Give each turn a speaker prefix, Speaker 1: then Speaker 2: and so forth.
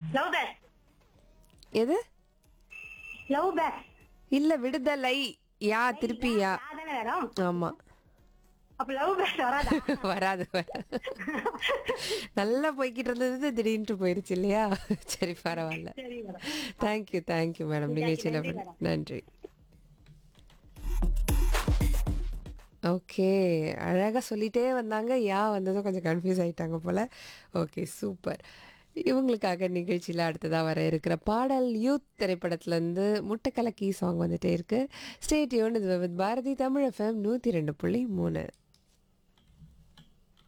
Speaker 1: Love back
Speaker 2: எது
Speaker 1: love back
Speaker 2: இல்ல விடுதலை யா திருப்பி யா
Speaker 1: தானே வரும்
Speaker 2: ஆமா
Speaker 1: அப்ப லவ் பேக் வராதா
Speaker 2: வராது வராது. நல்லா போய்கிட்டு இருந்தது திடீர்னு போயிருச்சு இல்லையா சரி பரவாயில்ல
Speaker 1: சரி மேடம்
Speaker 2: தேங்க்யூ தேங்க்யூ மேடம் நிகழ்ச்சியில்
Speaker 1: நன்றி,
Speaker 2: பண்ண- நன்றி ஓகே அழகாக சொல்லிட்டே வந்தாங்க யா வந்ததும் கொஞ்சம் கன்ஃபியூஸ் ஆயிட்டாங்க போல ஓகே சூப்பர் இவங்களுக்காக நிகழ்ச்சியில் அடுத்ததாக வர இருக்கிற பாடல் யூத் திரைப்படத்துலேருந்து முட்டைக்கலக்கி சாங் வந்துட்டே இருக்கு ஸ்டேட்யூன் இது வித் பாரதி தமிழ் எஃப்எம் நூற்றி ரெண்டு புள்ளி மூணு